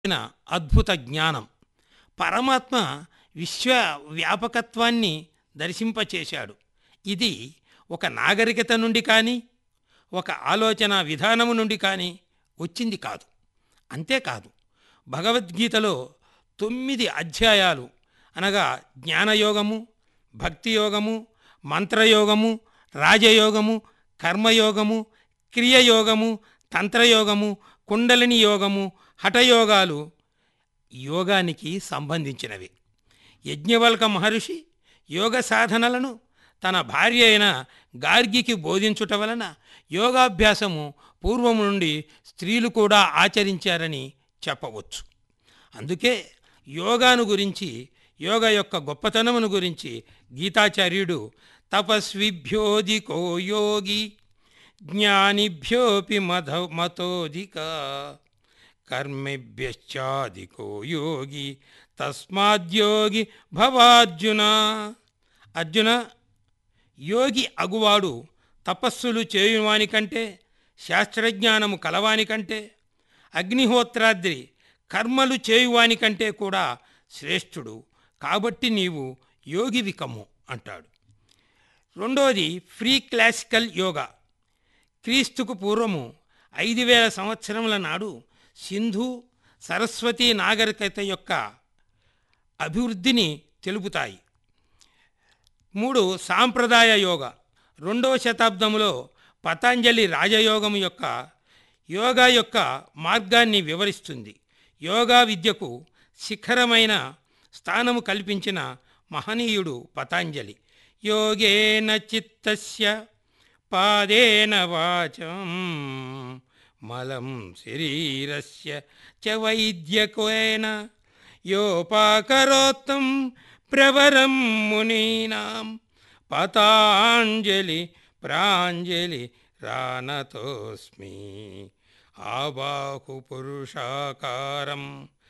అయిన అద్భుత జ్ఞానం పరమాత్మ విశ్వ వ్యాపకత్వాన్ని దర్శింపచేశాడు ఇది ఒక నాగరికత నుండి కానీ ఒక ఆలోచన విధానము నుండి కానీ వచ్చింది కాదు అంతేకాదు భగవద్గీతలో తొమ్మిది అధ్యాయాలు అనగా జ్ఞానయోగము భక్తి యోగము మంత్రయోగము రాజయోగము కర్మయోగము క్రియయోగము తంత్రయోగము కుండలిని యోగము హఠయోగాలు యోగానికి సంబంధించినవి యజ్ఞవల్క మహర్షి యోగ సాధనలను తన భార్య అయిన గార్గికి బోధించుట వలన యోగాభ్యాసము పూర్వం నుండి స్త్రీలు కూడా ఆచరించారని చెప్పవచ్చు అందుకే యోగాను గురించి యోగ యొక్క గొప్పతనమును గురించి గీతాచార్యుడు తపస్విభ్యోధికో యోగి జ్ఞానిభ్యోపి మధ మతోధిక కర్మభ్యశ్చాధికో యోగి తస్మాద్యోగి భవార్జున అర్జున యోగి అగువాడు తపస్సులు చేయువానికంటే శాస్త్రజ్ఞానము కలవానికంటే అగ్నిహోత్రాద్రి కర్మలు చేయువానికంటే కూడా శ్రేష్ఠుడు కాబట్టి నీవు యోగివి కమ్ము అంటాడు రెండోది ఫ్రీ క్లాసికల్ యోగా క్రీస్తుకు పూర్వము ఐదు వేల సంవత్సరముల నాడు సింధు సరస్వతి నాగరికత యొక్క అభివృద్ధిని తెలుపుతాయి మూడు సాంప్రదాయ యోగ రెండవ శతాబ్దంలో పతంజలి రాజయోగం యొక్క యోగా యొక్క మార్గాన్ని వివరిస్తుంది యోగా విద్యకు శిఖరమైన స్థానము కల్పించిన మహనీయుడు పతాంజలి యోగేన చిత్తస్య పాదేన వాచం మలం శరీరస్య చ వైద్యకేన యోపాకరోత్తం ప్రవరం మునీనాం పతాంజలి ప్రాంజలి రానతోస్మి ఆబాహు పురుషాకారం